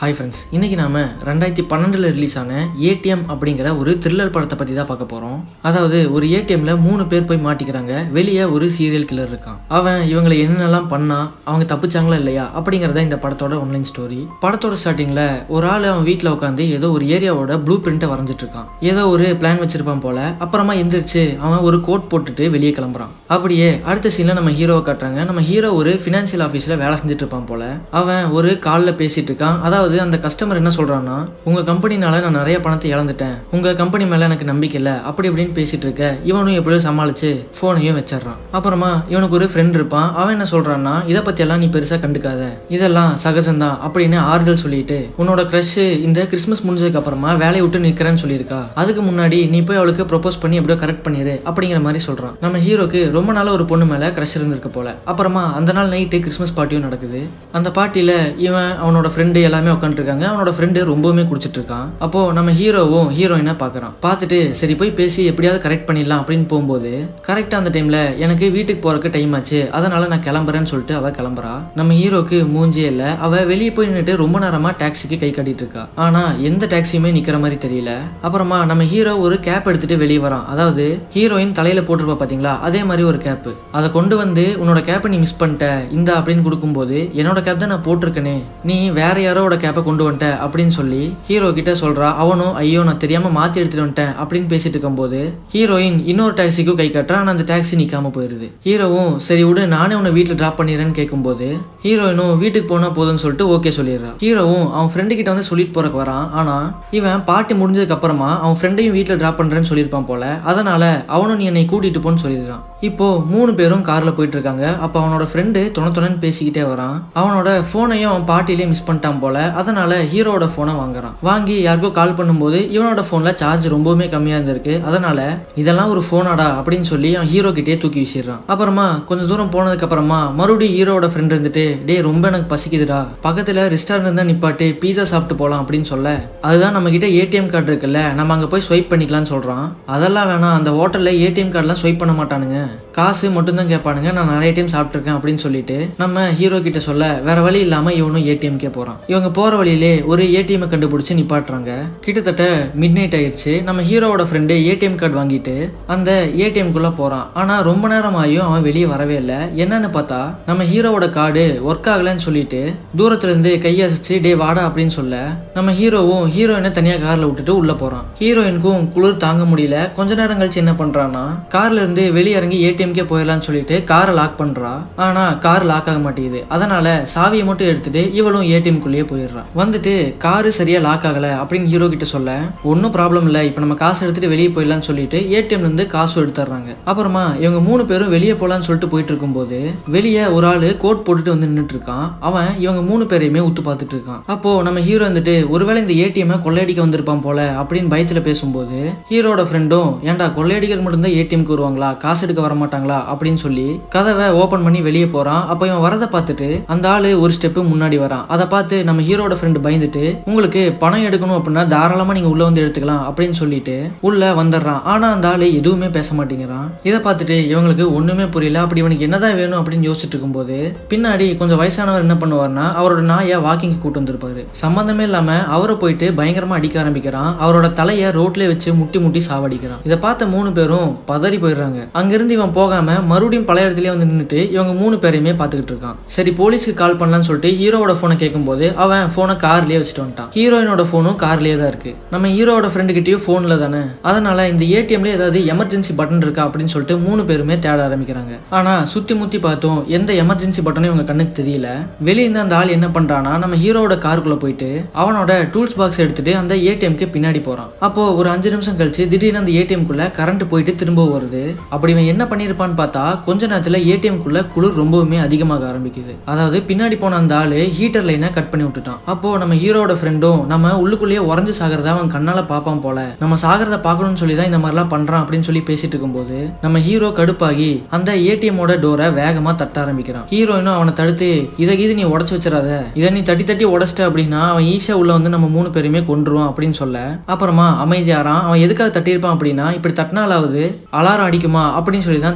hi friends இன்றைக்கி நாம ரெண்டாயிரத்தி பன்னெண்டில் ரிலீஸ் ஆன ஏடிஎம் அப்படிங்கிற ஒரு த்ரில்லர் படத்தை பற்றி தான் பார்க்க போகிறோம் அதாவது ஒரு ஏடிஎம்ல மூணு பேர் போய் மாட்டிக்கிறாங்க வெளியே ஒரு சீரியல் கில்லர் இருக்கான் அவன் இவங்களை என்னென்னலாம் பண்ணா அவங்க தப்பிச்சாங்களா இல்லையா அப்படிங்கிறத இந்த படத்தோட ஒன்லைன் ஸ்டோரி படத்தோட ஸ்டார்டிங்கில் ஒரு ஆள் அவன் வீட்டில் உட்காந்து ஏதோ ஒரு ஏரியாவோட ப்ளூ பிரிண்ட்டை வரைஞ்சிட்டு இருக்கான் ஏதோ ஒரு பிளான் வச்சிருப்பான் போல அப்புறமா எந்திரிச்சு அவன் ஒரு கோட் போட்டுட்டு வெளியே கிளம்புறான் அப்படியே அடுத்த சீனில் நம்ம ஹீரோவை காட்டுறாங்க நம்ம ஹீரோ ஒரு ஃபினான்ஷியல் ஆஃபீஸில் வேலை செஞ்சுட்டு இருப்பான் போல அவன் ஒரு காலில் பேசிட்டு இருக்கான் அதாவது அந்த கஸ்டமர் என்ன சொல்றான்னா உங்க கம்பெனினால நான் நிறைய பணத்தை இழந்துட்டேன் உங்க கம்பெனி மேல எனக்கு நம்பிக்கை இல்லை அப்படி இப்படின்னு பேசிட்டு இருக்க இவனும் எப்படியோ சமாளிச்சு போனையும் வச்சிடறான் அப்புறமா இவனுக்கு ஒரு ஃப்ரெண்ட் இருப்பான் அவன் என்ன சொல்றான்னா இதை பத்தி எல்லாம் நீ பெருசா கண்டுக்காத இதெல்லாம் சகஜம்தான் அப்படின்னு ஆறுதல் சொல்லிட்டு உன்னோட க்ரஷ் இந்த கிறிஸ்மஸ் முடிஞ்சதுக்கு அப்புறமா வேலையை விட்டு நிக்கிறேன்னு சொல்லியிருக்கா அதுக்கு முன்னாடி நீ போய் அவளுக்கு ப்ரொபோஸ் பண்ணி எப்படியோ கரெக்ட் பண்ணிடு அப்படிங்கிற மாதிரி சொல்றான் நம்ம ஹீரோக்கு ரொம்ப நாள் ஒரு பொண்ணு மேல க்ரஷ் இருந்திருக்கு போல அப்புறமா அந்த நாள் நைட்டு கிறிஸ்மஸ் பார்ட்டியும் நடக்குது அந்த பார்ட்டியில இவன் அவனோட ஃப்ரெண்டு எல்லாமே உட்காந்துருக்காங்க அவனோட ஃப்ரெண்டு ரொம்பவுமே குடிச்சிட்டு இருக்கான் அப்போ நம்ம ஹீரோவும் ஹீரோயினை பார்க்கறான் பார்த்துட்டு சரி போய் பேசி எப்படியாவது கரெக்ட் பண்ணிடலாம் அப்படின்னு போகும்போது கரெக்டாக அந்த டைம்ல எனக்கு வீட்டுக்கு போறதுக்கு டைம் ஆச்சு அதனால நான் கிளம்புறேன்னு சொல்லிட்டு அவ கிளம்புறா நம்ம ஹீரோக்கு மூஞ்சியே இல்லை அவ வெளியே போய் நின்னுட்டு ரொம்ப நேரமா டாக்ஸிக்கு கை காட்டிட்டு இருக்கா ஆனா எந்த டாக்ஸியுமே நிக்கிற மாதிரி தெரியல அப்புறமா நம்ம ஹீரோ ஒரு கேப் எடுத்துட்டு வெளியே வரான் அதாவது ஹீரோயின் தலையில போட்டிருப்பா பாத்தீங்களா அதே மாதிரி ஒரு கேப் அதை கொண்டு வந்து உன்னோட கேப்பை நீ மிஸ் பண்ணிட்ட இந்த அப்படின்னு கொடுக்கும்போது என்னோட கேப் தான் நான் போட்டிருக்கனே நீ வேற யாரோட கேப்பை கொண்டு வந்துட்ட அப்படின்னு சொல்லி ஹீரோ கிட்ட சொல்றா அவனும் ஐயோ நான் தெரியாம மாத்தி எடுத்துட்டு வந்துட்டேன் அப்படின்னு பேசிட்டு இருக்கும்போது ஹீரோயின் இன்னொரு டாக்ஸிக்கும் கை கட்டுறா ஆனா அந்த டாக்ஸி நிக்காம போயிருது ஹீரோவும் சரி விடு நானே உன்னை வீட்டில் டிராப் பண்ணிடுறேன்னு கேட்கும்போது ஹீரோயினும் வீட்டுக்கு போனா போதும்னு சொல்லிட்டு ஓகே சொல்லிடுறா ஹீரோவும் அவன் ஃப்ரெண்டு கிட்ட வந்து சொல்லிட்டு போறக்கு வரான் ஆனா இவன் பார்ட்டி முடிஞ்சதுக்கு அப்புறமா அவன் ஃப்ரெண்டையும் வீட்டில் டிராப் பண்றேன்னு சொல்லியிருப்பான் போல அதனால அவனும் நீ என்னை கூட்டிட்டு போன்னு சொல்லிடுறான் இப்போ மூணு பேரும் கார்ல போயிட்டு இருக்காங்க அப்போ அவனோட ஃப்ரெண்டு துணை துணைன்னு பேசிக்கிட்டே வரான் அவனோட ஃபோனையும் அவன் பார்ட்டிலே மிஸ் பண்ணிட்டான் போல அதனால ஹீரோட ஃபோனை வாங்குறான் வாங்கி யாருக்கோ கால் பண்ணும்போது இவனோட ஃபோனில் சார்ஜ் ரொம்பவுமே கம்மியாக இருந்திருக்கு அதனால இதெல்லாம் ஒரு ஃபோனாடா அப்படின்னு சொல்லி அவன் ஹீரோ கிட்டே தூக்கி வீசிடுறான் அப்புறமா கொஞ்சம் தூரம் போனதுக்கு அப்புறமா மறுபடியும் ஹீரோட ஃப்ரெண்ட் இருந்துட்டு டே ரொம்ப எனக்கு பசிக்குதுடா பக்கத்தில் ரெஸ்டாரண்ட் தான் நிப்பாட்டு பீஸா சாப்பிட்டு போகலாம் அப்படின்னு சொல்ல அதுதான் நம்ம கிட்ட ஏடிஎம் கார்டு இருக்குல்ல நம்ம அங்கே போய் ஸ்வைப் பண்ணிக்கலாம்னு சொல்கிறான் அதெல்லாம் வேணாம் அந்த ஹோட்டலில் ஏடிஎம் கார்டெலாம் ஸ்வைப் பண்ண மாட்டானுங்க காசு மட்டும்தான் கேட்பானுங்க நான் நிறைய டைம் சாப்பிட்ருக்கேன் அப்படின்னு சொல்லிட்டு நம்ம ஹீரோ கிட்ட சொல்ல வேற வழி இல்லாமல் இவனும் ஏடிஎம்கே போகிறான் இவங்க போகிற வழியிலே ஒரு ஏடிஎம் கண்டுபிடிச்சு நிப்பாட்டுறாங்க கிட்டத்தட்ட மிட் நைட் ஆயிடுச்சு நம்ம ஹீரோவோட ஃப்ரெண்டு ஏடிஎம் கார்டு வாங்கிட்டு அந்த ஏடிஎம்குள்ளே போகிறான் ஆனால் ரொம்ப நேரம் ஆகியும் அவன் வெளியே வரவே இல்லை என்னன்னு பார்த்தா நம்ம ஹீரோவோட கார்டு ஒர்க் ஆகலைன்னு சொல்லிட்டு தூரத்துல இருந்து கையசிச்சு டே வாடா அப்படின்னு சொல்ல நம்ம ஹீரோவும் ஹீரோயினை தனியாக காரில் விட்டுட்டு உள்ளே போகிறான் ஹீரோயினுக்கும் குளிர் தாங்க முடியல கொஞ்ச நேரம் கழிச்சு என்ன பண்ணுறான்னா கார்ல இருந்து வெளியே இறங்கி ஏடிஎம்கே போயிடலாம்னு சொல்லிட்டு காரை லாக் பண்ணுறா ஆனால் கார் லாக் ஆக மாட்டேங்குது அதனால சாவியை மட்டும் எடுத்துட்டு இவளும் ஏடிஎம்குள்ளேயே போயிடுறான் வந்துட்டு காரு சரியா லாக் ஆகல அப்படின்னு ஹீரோ கிட்ட சொல்ல ஒன்றும் ப்ராப்ளம் இல்லை இப்போ நம்ம காசு எடுத்துட்டு வெளியே போயிடலாம்னு சொல்லிட்டு ஏடிஎம்ல இருந்து காசு எடுத்துடுறாங்க அப்புறமா இவங்க மூணு பேரும் வெளியே போகலான்னு சொல்லிட்டு போயிட்டு இருக்கும்போது வெளியே ஒரு ஆளு கோட் போட்டுட்டு வந்து நின்றுட்டு இருக்கான் அவன் இவங்க மூணு பேரையுமே உத்து பார்த்துட்டு இருக்கான் அப்போ நம்ம ஹீரோ வந்துட்டு ஒருவேளை இந்த ஏடிஎம் கொள்ளையடிக்க வந்திருப்பான் போல அப்படின்னு பயத்துல பேசும்போது ஹீரோட ஃப்ரெண்டும் ஏன்டா கொள்ளையடிக்கிற மட்டும்தான் ஏடிஎம்க்கு வருவாங்களா காசு எடுக்க வர மாட்டாங்களா அப்படின்னு சொல்லி கதவை ஓபன் பண்ணி வெளியே போறான் அப்போ இவன் வரதை பார்த்துட்டு அந்த ஆளு ஒரு ஸ்டெப்பு முன்னாடி வரான் அதை பார்த்து நம்ம ஹீரோட ஃப்ரெண்டு பயந்துட்டு உங்களுக்கு பணம் எடுக்கணும் அப்படின்னா தாராளமா நீங்க உள்ள வந்து எடுத்துக்கலாம் அப்படின்னு சொல்லிட்டு உள்ள வந்துடுறான் ஆனா அந்த ஆளு எதுவுமே பேச மாட்டேங்கிறான் இதை பார்த்துட்டு இவங்களுக்கு ஒண்ணுமே புரியல அப்படி இவனுக்கு என்னதான் வேணும் அப்படின்னு யோசிச்சுட்டு இருக்கும்போது பின்னாடி கொஞ்சம் வயசானவர் என்ன பண்ணுவார்னா அவரோட நாயை வாக்கிங் கூட்டு வந்திருப்பாரு சம்பந்தமே இல்லாம அவரை போயிட்டு பயங்கரமா அடிக்க ஆரம்பிக்கிறான் அவரோட தலையை ரோட்ல வச்சு முட்டி முட்டி சாவடிக்கிறான் இதை பார்த்த மூணு பேரும் பதறி போயிடுறாங்க அங்கிருந்து இவன் போகாம மறுபடியும் பழைய இடத்துலயே வந்து நின்றுட்டு இவங்க மூணு பேரையுமே பார்த்துக்கிட்டு இருக்கான் சரி போலீஸ்க்கு கால் பண்ணலாம்னு சொல்லிட்டு ஹீரோவோட போனை கேட்கும்போது அவன் போனை கார்லயே வச்சுட்டு வந்துட்டான் ஹீரோயினோட போனும் கார்லயே தான் இருக்கு நம்ம ஹீரோவோட ஃப்ரெண்டு கிட்டயும் போன்ல தானே அதனால இந்த ஏடிஎம்ல ஏதாவது எமர்ஜென்சி பட்டன் இருக்கா அப்படின்னு சொல்லிட்டு மூணு பேருமே தேட ஆரம்பிக்கிறாங்க ஆனா சுத்தி முத்தி பார்த்தோம் எந்த எமர்ஜென்சி பட்டனும் இவங்க கண்ணுக்கு தெரியல வெளியே இருந்து அந்த ஆள் என்ன பண்றானா நம்ம ஹீரோவோட காருக்குள்ள போயிட்டு அவனோட டூல்ஸ் பாக்ஸ் எடுத்துட்டு அந்த ஏடிஎம்க்கு பின்னாடி போறான் அப்போ ஒரு அஞ்சு நிமிஷம் கழிச்சு திடீர்னு அந்த ஏடிஎம்குள்ள கரண்ட் போயிட்டு திரும்ப வருது அப்படி இவன் என்ன பண்ணிருப்பான்னு பார்த்தா கொஞ்ச நேரத்துல ஏடிஎம்குள்ள குளிர் ரொம்பவுமே அதிகமாக ஆரம்பிக்குது அதாவது பின்னாடி போன அந்த ஆளு ஹீட்டர் லைனை கட் பண்ணி விட்டுட்டான் அப்போ நம்ம ஹீரோட ஃப்ரெண்டும் நம்ம உள்ளுக்குள்ளேயே உறைஞ்சு சாகிறத அவன் கண்ணால பார்ப்பான் போல நம்ம சாகிறத பார்க்கணும்னு சொல்லி தான் இந்த மாதிரிலாம் பண்றான் அப்படின்னு சொல்லி பேசிட்டு இருக்கும்போது நம்ம ஹீரோ கடுப்பாகி அந்த ஏடிஎம்மோட டோரை வேகமா தட்ட ஆரம்பிக்கிறான் ஹீரோயினும் அவனை தடுத்து இதை இது நீ உடச்சு வச்சிடாத இதை நீ தட்டி தட்டி உடச்சிட்ட அப்படின்னா அவன் ஈஸியா உள்ள வந்து நம்ம மூணு பேருமே கொன்றுவான் அப்படின்னு சொல்ல அப்புறமா அமைதியாரான் அவன் எதுக்காக தட்டியிருப்பான் அப்படின்னா இப்படி தட்டினாலாவது அலாரம் அடிக்குமா அப்படின்னு சொல்லி தான்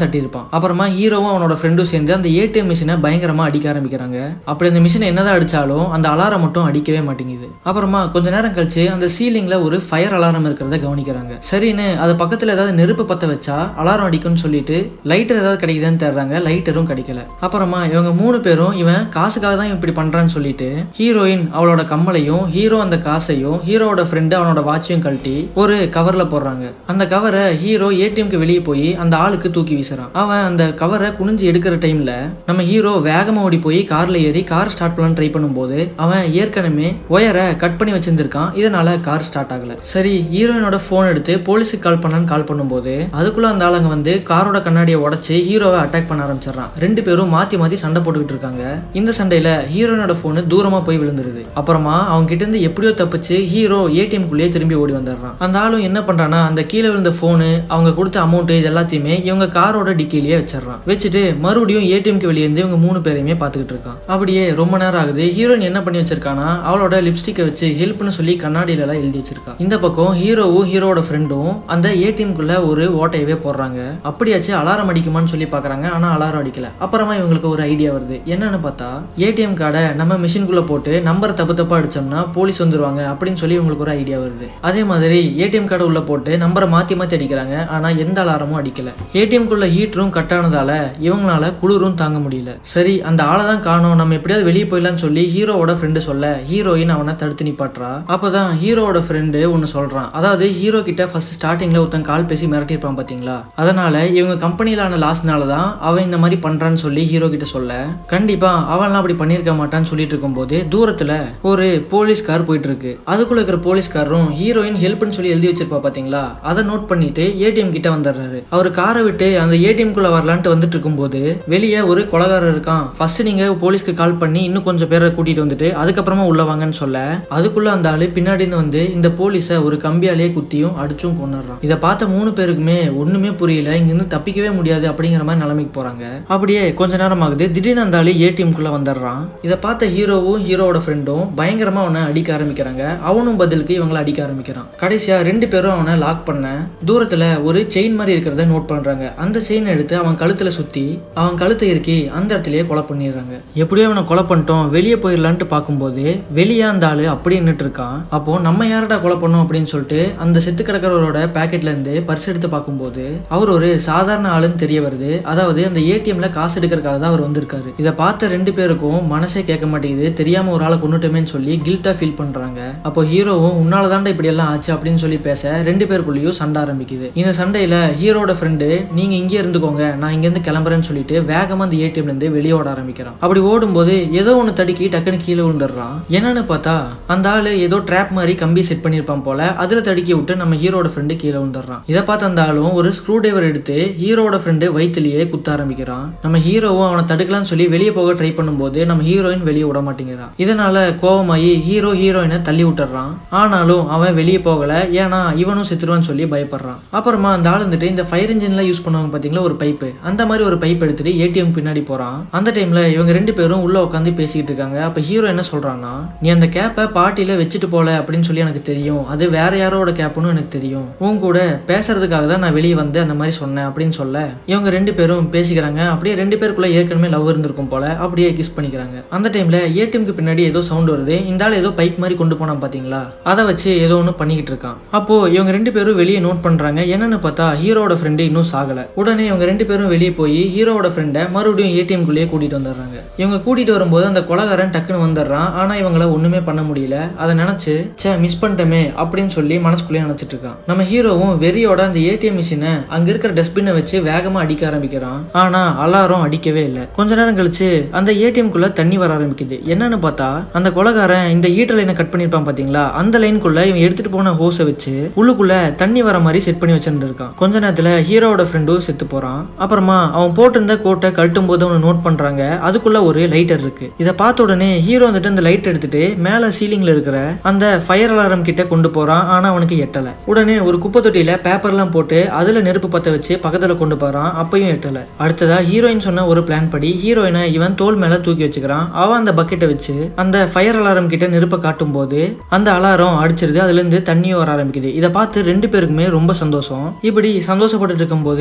தட்டியிருப்பான் அப்புறமா ஹீரோவும் அவனோட ஃப்ரெண்டும் சேர்ந்து அந்த ஏடிஎம் மிஷினை பயங்கரமா அடிக்க ஆரம்பிக்கிறாங்க அப்படி அந்த மிஷினை என்னதான் அடிச்சாலும் அந்த அலாரம் மட்டும் அடிக்கவே மாட்டேங்குது அப்புறமா கொஞ்ச நேரம் கழிச்சு அந்த சீலிங்ல ஒரு ஃபயர் அலாரம் இருக்கிறத கவனிக்கிறாங்க சரின்னு அது பக்கத்துல ஏதாவது நெருப்பு பத்த வச்சா அலாரம் அடிக்கும்னு சொல்லிட்டு லைட்டர் ஏதாவது கிடைக்குதுன்னு தேடுறாங்க லைட்டரும் கிடைக்கல அப்புறமா இவங்க மூணு பேரும் இவன் காசுக்காக தான் இப்படி பண்றான்னு சொல்லிட்டு ஹீரோயின் அவளோட கம்மலையும் ஹீரோ அந்த காசையும் ஹீரோவோட ஃப்ரெண்டு அவனோட வாட்சையும் கழட்டி ஒரு கவர்ல போடுறாங்க அந்த கவரை ஹீரோ ஏடிஎம்க்கு வெளியே போய் அந்த ஆளுக்கு தூக்கி வீசுறான் அவன் அந்த கவரை குனிஞ்சு எடுக்கிற டைம்ல நம்ம ஹீரோ வேகமா ஓடி போய் கார்ல ஏறி கார் ஸ்டார்ட் பண்ண ட்ரை பண்ணும்போது அவன் ஏற்கனவே ஒயரை கட் பண்ணி வச்சிருந்திருக்கான் இதனால கார் ஸ்டார்ட் ஆகல சரி ஹீரோயினோட போன் எடுத்து போலீஸுக்கு கால் பண்ணான்னு கால் பண்ணும்போது அதுக்குள்ள அந்த ஆளுங்க வந்து காரோட கண்ணாடியை உடைச்சு ஹீரோவை அட்டாக் பண்ண ஆரம்பிச்சிடறான் ரெண்டு பேரும் மாத்தி மாத்தி சண்டை போட்டுக்கிட்டு இருக்காங்க இந்த சண்டையில ஹீரோயினோட போன் தூரமா போய் விழுந்துருது அப்புறமா அவங்க கிட்ட இருந்து எப்படியோ தப்பிச்சு ஹீரோ ஏடிஎம் குள்ளேயே திரும்பி ஓடி வந்துடுறான் அந்த ஆளும் என்ன பண்றான்னா அந்த கீழே விழுந்த போனு அவங்க கொடுத்த அமௌண்ட் இது எல்லாத்தையுமே இவங்க காரோட டிக்கிலேயே வச்சிடறான் வச்சுட்டு மறுபடியும் ஏடிஎம்க்கு வெளியே இருந்து இவங்க மூணு பேரையுமே பார்த்துக்கிட்டு இருக்கான் அப்படியே ரொம்ப நேரம் ஆகுது ஹீரோயின் என்ன பண்ணி வச்சிருக்கானா அவளோட லிப்ஸ்டிக்கை வச்சு ஹெல்ப்னு சொல்லி கண்ணாடியில எல்லாம் எழுதி வச்சிருக்கான் இந்த பக்கம் ஹீரோவும் ஹீரோட ஃப்ரெண்டும் அந்த ஏடிஎம்குள்ள ஒரு ஓட்டையவே போடுறாங்க அப்படியாச்சு அலாரம் அடிக்குமான்னு சொல்லி பார்க்கறாங்க ஆனா அலாரம் அடிக்கல அப்புறமா இவங்களுக்கு ஒரு ஐடியா வருது என்னன்னு பார்த்தா ஏடிஎம் கார்டை நம்ம மிஷின்குள்ள போட்டு நம்பர் தப்பு தப்பா அடிச்சோம்னா போலீஸ் வந்துருவாங்க அப்படின்னு சொல்லி இவங்களுக்கு ஒரு ஐடியா வருது அதே மாதிரி ஏடிஎம் கார்டு உள்ள போட்டு நம்பரை மாத்தி மாத்தி அடிக்கிறாங்க ஆனா எந்த அலாரமும் அடிக்கல ஏடிஎம் குள்ள ஹீட்டரும் கட் ஆனதால இவங்களால குளிரும் தாங்க முடியல சரி அந்த ஆளை தான் காணோம் நம்ம எப்படியாவது வெளியே போயிடலாம்னு சொல்லி ஹீரோவோட ஃப்ரெண்டு சொல்ல ஹீரோயின் அவனை தடுத்து நிப்பாட்டுறா அப்பதான் ஹீரோவோட ஃப்ரெண்டு ஒன்னு சொல்றான் அதாவது ஹீரோ கிட்ட ஃபர்ஸ்ட் ஸ்டார்டிங்ல ஒருத்தன் கால் பேசி மிரட்டியிருப்பான் பாத்தீங்களா அதனால இவங்க கம்பெனியில ஆன லாஸ்னால தான் அவன் இந்த மாதிரி பண்றான்னு சொல்லி ஹீரோ கிட்ட சொல்ல கண்டிப்பா அவன்லாம் அப்படி பண்ணியிருக்க மாட்டான்னு சொல்லிட்டு இருக்கும்போது தூரத்துல ஒரு போலீஸ் கார் போயிட்டு இருக்கு அதுக்குள்ள இருக்கிற போலீஸ்காரரும் ஹீரோயின் ஹெல்ப்னு சொல்லி எழுதி வச்சிருப்பா பாத்தீங்களா அதை நோட் பண்ணிட்டு ஏடிஎம் கிட்ட வந்துடுறாரு அவர் காரை விட்டு அந்த ஏடிஎம் குள்ள வரலான்ட்டு வந்துட்டு இருக்கும்போது வெளியே ஒரு கொலகாரர் இருக்கான் ஃபர்ஸ்ட் நீங்க போலீஸ்க்கு கால் பண்ணி இன்னும் கொஞ்சம் பேரை கூட்டிட்டு வந்துட்டு அதுக்கப்புறமா உள்ள வாங்கன்னு சொல்ல அதுக்குள்ள அந்த ஆளு பின்னாடி இருந்து வந்து இந்த போலீஸை ஒரு கம்பியாலேயே குத்தியும் அடிச்சும் கொண்டுறான் இதை பார்த்த மூணு பேருக்குமே ஒண்ணுமே புரியல இங்க இருந்து தப்பிக்கவே முடியாது அப்படிங்கிற மாதிரி நிலைமைக்கு போறாங்க அப்படியே கொஞ்ச நேரம் ஆகுது திடீர்னு அந்த ஆளு ஏடிஎம் குள்ள வந்துடுறான் இதை பார்த்த ஹீரோவும் ஹீரோவோட ஃப்ரெண்டும் பயங்கரமா அவனை அடிக்க ஆரம்பிக்கிறாங்க அவனும் பதிலுக்கு இவங்களை அடிக்க ஆரம்பிக்கிறான் கடைசியா ரெண்டு பேரும் அவனை லாக் பண்ண தூரத்துல ஒரு செயின் மாதிரி இருக்கிறத நோட் பண்றாங்க அந்த செயினை எடுத்து அவன் கழுத்துல சுத்தி அவன் கழுத்தை இறுக்கி அந்த இடத்துலயே கொலை பண்ணிடுறாங்க எப்படியோ அவனை கொலை பண்ணிட்டோம் வெளியே போயிடலான்ட்டு பார்க்கும்போது வெளியே அந்த ஆளு அப்படியே நின்னுட்டு இருக்கான் அப்போ நம்ம யாரடா கொலை பண்ணோம் அப்படின்னு சொல்லிட்டு அந்த செத்து கிடக்கிறவரோட பாக்கெட்ல இருந்து பர்ஸ் எடுத்து பார்க்கும்போது அவர் ஒரு சாதாரண ஆளுன்னு தெரிய வருது அதாவது அந்த ஏடிஎம்ல காசு எடுக்கிறதுக்காக தான் அவர் வந்திருக்காரு இதை பார்த்த ரெண்டு பேருக்கும் மனசே கேட்க மாட்டேங்குது தெரியாம ஒரு ஆளை கொண்டுட்டோமேன்னு சொல்லி கில்ட்டா ஃபீல் பண்றாங்க அப்போ ஹீரோவும் உன்னால தாண்டா இப்படி எல்லாம் ஆச்சு அப்படின்னு சொல்லி பேச ரெண்டு பேருக்குள்ளேயும் சண்டை ஆரம்பிக்குது இந்த சண்டையில ஹீரோட ஃப்ரெண்டு நீங்க இங்கே இருந்துக்கோங்க நான் இங்க இருந்து கிளம்புறேன்னு சொல்லிட்டு வேகமா அந்த ஏடிஎம்ல இருந்து வெளியே ஓட ஆரம்பிக்கிறான் அப்படி ஓடும்போது ஏதோ ஒன்று தடுக்கி டக்குன்னு கீழே விழுந்துடுறான் என்னன்னு பார்த்தா அந்த ஆளு ஏதோ ட்ராப் மாதிரி கம்பி செட் பண்ணியிருப்பான் போல அதுல தடுக்கி விட்டு நம்ம ஹீரோட ஃப்ரெண்டு கீழே விழுந்துடுறான் இதை பார்த்து அந்த ஆளும் ஒரு ஸ்க்ரூ டிரைவர் எடுத்து ஹீரோட ஃப்ரெண்டு வயிற்றுலயே குத்த ஆரம்பிக்கிறான் நம்ம ஹீரோவும் அவனை தடுக்கலாம்னு சொல்லி வெளியே போக ட்ரை பண்ணும்போது நம்ம ஹீரோயின் வெளியே விட மாட்டேங்கிறான் இதனால கோவமாயி ஹீரோ ஹீரோயினை தள்ளி விட்டுறான் ஆனாலும் அவன் வெளியே போகல ஏன்னா இவனும் செத்துருவான்னு சொல்லி பயப்படுறான் அப்புறமா அந்த ஆள் வந்துட்டு இந்த ஃபயர் இன்ஜின்ல யூஸ் பண்ணுவாங்க பாத்தீங்களா ஒரு பைப்பு அந்த மாதிரி ஒரு பைப் எடுத்துட்டு ஏடிஎம் பின்னாடி போறான் அந்த டைம்ல இவங்க ரெண்டு பேரும் உள்ள உட்காந்து பேசிக்கிட்டு இருக்காங்க அப்ப ஹீரோ என்ன சொல்றான்னா நீ அந்த கேப்பை பாட்டியில வச்சுட்டு போல அப்படின்னு சொல்லி எனக்கு தெரியும் அது வேற யாரோட கேப்னு எனக்கு தெரியும் உன் கூட பேசுறதுக்காக தான் நான் வெளியே வந்து அந்த மாதிரி சொன்னேன் அப்படின்னு சொல்ல இவங்க ரெண்டு பேரும் பேசிக்கிறாங்க அப்படியே ரெண்டு பேருக்குள்ள ஏற்கனவே லவ் இருந்திருக்கும் போல அப்படியே கிஸ் பண்ணிக்கிறாங்க அந்த டைம்ல ஏடிஎம்க்கு பின்னாடி ஏதோ சவுண்ட் வருது இந்த ஆள் ஏதோ பைப் மாதிரி கொண்டு போனான் பாத்தீங்களா அதை வச்சு ஏதோ ஒன்று பண்ணிக்கிட்டு இருக்கான் அப்போ இவங்க ரெண்டு பேரும் வெளியே நோட் பண்றாங்க என்னன்னு பார்த்தா ஹீரோட ஃப்ரெண்டு இன்னும் சாகல உடனே இவங்க ரெண்டு பேரும் வெளியே போய் ஹீரோட ஃப்ரெண்டை மறுபடியும் ஏடிஎம் குள்ளேயே கூட்டிட்டு வந்துடுறாங்க இவங்க கூட்டிட்டு வரும்போது அந்த கொலகாரன் டக்குன்னு வந்துடுறான் ஆனா இவங்கள ஒண்ணுமே பண்ண முடியல அதை நினைச்சு சே மிஸ் பண்ணிட்டோமே அப்படின்னு சொல்லி மனசுக்குள்ளேயே நினைச்சிட்டு இருக்கான் நம்ம ஹீரோவும் வெறியோட அந்த ஏடிஎம் மிஷினை அங்க இருக்கிற டஸ்ட்பினை வச்சு வேகமா அடிக்க ஆரம்பிக்கிறான் ஆனா அலாரம் அடிக்கவே இல்லை கொஞ்ச நேரம் கழிச்சு அந்த ஏடிஎம் குள்ள தண்ணி வர ஆரம்பிக்குது என்னன்னு பார்த்தா அந்த கொலகாரன் இந்த ஹீட்டர் லைனை கட் பண்ணிருப்பான் பாத்தீங்களா அந்த லைனுக்குள்ள இவன் எடுத்துட்டு போன ஹோஸை வச்சு உள்ளுக்குள்ள தண்ணி வர மாதிரி செட் பண்ணி வச்சிருந்திருக்கான் கொஞ்ச நேரத்துல ஹீரோவோட ஃப்ரெண்டும் செத்து போறான் அப்புறமா அவன் போட்டிருந்த கோட்டை கழட்டும் போது அவனை நோட் பண்றாங்க அதுக்குள்ள ஒரு லைட்டர் இருக்கு இதை பார்த்த உடனே ஹீரோ வந்துட்டு அந்த லைட் எடுத்துட்டு மேல சீலிங்ல இருக்கிற அந்த ஃபயர் அலாரம் கிட்ட கொண்டு போறான் ஆனா அவனுக்கு எட்டல உடனே ஒரு குப்பை தொட்டியில பேப்பர்லாம் போட்டு அதுல நெருப்பு பத்த வச்சு பக்கத்துல கொண்டு போறான் அப்பயும் எட்டல அடுத்ததா ஹீரோயின் சொன்ன ஒரு பிளான் படி ஹீரோயினை இவன் தோல் மேல தூக்கி வச்சுக்கிறான் அவன் அந்த பக்கெட்டை வச்சு அந்த ஃபயர் அலாரம் கிட்ட நெருப்பை காட்டும் போது அந்த அலாரம் அடிச்சிருது அதுல இருந்து தண்ணியும் வர ஆரம்பிக்குது இதை பார்த்து ரெண்டு பேருக்குமே ரொம்ப சந்தோஷம் இப்படி சந்தோஷப்பட்டு இருக்கும்போது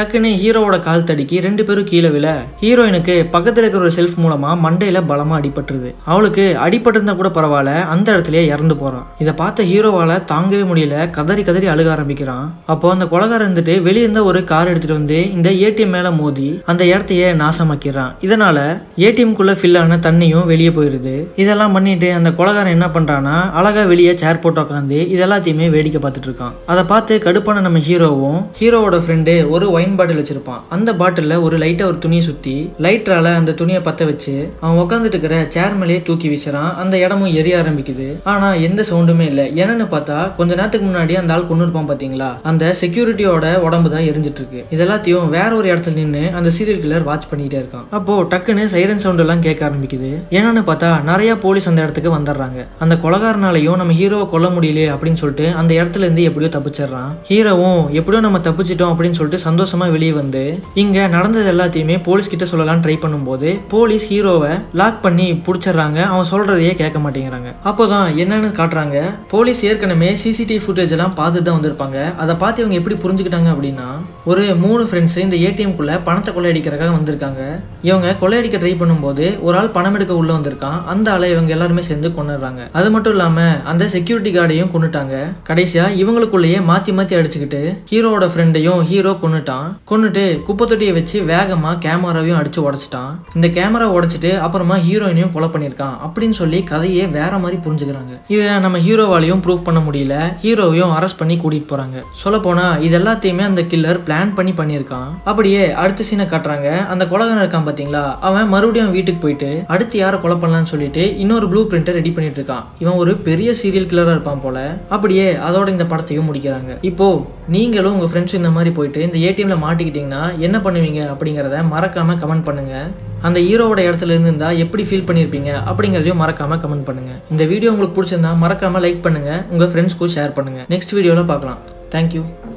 டக்குன்னு ஹீரோவோட கால் தடிக்கி ரெண்டு பேரும் கீழே விழ ஹீரோயினுக்கு பக்கத்துல இருக்கிற ஒரு செல்ஃப் மூலமா மண்டையில பலமா அடிபட்டுருது அவளுக்கு அடிபட்டிருந்தா கூட பரவாயில்ல அந்த இடத்துலயே இறந்து போறான் இதை பார்த்த ஹீரோவால தாங்கவே முடியல கதறி கதறி அழுக ஆரம்பிக்கிறான் அப்போ அந்த கொலகாரன் இருந்துட்டு வெளியே இருந்த ஒரு கார் எடுத்துட்டு வந்து இந்த ஏடிஎம் மேல மோதி அந்த இடத்தையே நாசமாக்கிறான் இதனால ஏடிஎம்குள்ள ஃபில் ஆன தண்ணியும் வெளியே போயிருது இதெல்லாம் பண்ணிட்டு அந்த கொலகாரன் என்ன பண்றான்னா அழகா வெளியே சேர் போட்டு உட்காந்து இது எல்லாத்தையுமே வேடிக்கை பார்த்துட்டு இருக்கான் அதை பார்த்து கடுப்பான நம்ம ஹீரோவும் ஹீரோவோட ஃப்ரெண்டு ஒரு ஒயின் பாட்டில் வச்சிருப்பான் அந்த பாட்டில்ல ஒரு லைட்டா ஒரு துணியை சுத்தி லைட்டரால அந்த துணியை பத்த வச்சு அவன் உட்காந்துட்டு இருக்கிற சேர் மேலேயே தூக்கி வீசுறான் அந்த இடமும் எரிய ஆரம்பிக்குது ஆனா எந்த சவுண்டுமே இல்லை என்னன்னு பார்த்தா கொஞ்ச நேரத்துக்கு முன்னாடி அந்த ஆள் கொண்டு இருப்பான் பாத்தீங்களா அந்த செக்யூரிட்டியோட உடம்பு தான் எரிஞ்சிட்டு இருக்கு இது எல்லாத்தையும் வேற ஒரு இடத்துல நின்று அந்த சீரியல் கில்லர் வாட்ச் பண்ணிட்டே இருக்கான் அப்போ டக்குன்னு சைரன் சவுண்ட் எல்லாம் கேட்க ஆரம்பிக்குது என்னன்னு பார்த்தா நிறைய போலீஸ் அந்த இடத்துக்கு வந்துடுறாங்க அந்த கொலகாரனாலையும் நம்ம ஹீரோவை கொல்ல முடியலையே அப்படின்னு சொல்லிட்டு அந்த இடத்துல இருந்து எப்படியோ தப்பிச்சிடுறான் ஹீரோவும் எப்படியோ நம்ம தப்பிச்சிட்டோம் அப்படின்னு சொல்லிட்டு சந்தோஷமா வெளியே வந்து இங்க நடந்தது எல்லாத்தையுமே போலீஸ் கிட்ட சொல்லலாம் ட்ரை பண்ணும்போது போலீஸ் ஹீரோவை லாக் பண்ணி பிடிச்சிடுறாங்க அவன் சொல்றதையே கேட்க மாட்டேங்கிறாங்க அப்போதான் என்னன்னு காட்டுறாங்க போலீஸ் ஏற்கனவே சிசிடிவி ஃபுட்டேஜ் எல்லாம் பார்த்துட்டு தான் வந்திருப்பாங்க அதை பார்த்து இவங்க எப்படி புரிஞ்சுக்கிட்டாங்க அப்படின்னா ஒரு மூணு ஃப்ரெண்ட்ஸ் இந்த ஏடிஎம்குள்ள பணத்தை கொள்ளையடிக்கிறதுக்காக வந்திருக்காங்க இவங்க கொள்ளையடிக்க ட்ரை பண்ணும்போது ஒரு ஆள் பணம் எடுக்க உள்ள வந்திருக்கான் அந்த ஆளை இவங்க எல்லாருமே சேர்ந்து கொண்டுறாங்க அது மட்டும் இல்லாம அந்த செக்யூரிட்டி கார்டையும் கொண்டுட்டாங்க கடைசியா இவங்களுக்குள்ளேயே மாத்தி மாத்தி அடிச்சுக்கிட்டு ஹீரோவோட ஃப்ரெண்டையும் ஹீரோ கொன்னுட்டான் கொன்னுட்டு குப்பை தொட்டியை வச்சு வேகமா கேமராவையும் அடிச்சு உடைச்சிட்டான் இந்த கேமரா உடைச்சிட்டு அப்புறமா ஹீரோயினையும் கொலை பண்ணியிருக்கான் அப்படின்னு சொல்லி கதையே வேற மாதிரி புரிஞ்சுக்கிறாங்க இதை நம்ம ஹீரோவாலையும் ப்ரூவ் பண்ண முடியல ஹீரோவையும் அரெஸ்ட் பண்ணி கூட்டிட்டு போறாங்க சொல்ல போனா இது எல்லாத்தையுமே அந்த கில்லர் பிளான் பண்ணி பண்ணியிருக்கான் அப்படியே அடுத்த சீனை காட்டுறாங்க அந்த கொலகாரன் இருக்கான் பாத்தீங்களா அவன் மறுபடியும் வீட்டுக்கு போயிட்டு அடுத்து யாரை கொலை பண்ணலாம்னு சொல்லிட்டு இன்னொரு ப்ளூ பிரிண்டை ரெடி பண்ணிட்டு இருக்கான் இவன் ஒரு பெரிய சீரியல் கில்லரா இருப்பான் போல அப்படியே அதோட இந்த படத்தையும் முடிக்கிறாங்க இப்போ நீங்களும் உங்க ஃப்ரெண்ட்ஸ் இந்த மாதிரி போயிட்டு இந்த ஏடிஎம்ல மாட்டிக்கிட்டீங்கன்னா என்ன பண்ணுவீங்க அப்படிங்கிறத மறக்காம கமெண்ட் பண்ணுங்க அந்த ஹீரோவோட இடத்துல இருந்திருந்தா எப்படி ஃபீல் பண்ணியிருப்பீங்க அப்படிங்கிறதையும் மறக்காம கமெண்ட் பண்ணுங்க இந்த வீடியோ உங்களுக்கு பிடிச்சிருந்தா மறக்காம லைக் பண்ணுங்க உங்க ஃப்ரெண்ட்ஸ்க்கும் ஷேர் பண்ணுங்க நெக்ஸ்ட் வீடியோவில் பார்க்கலாம் தேங்க்யூ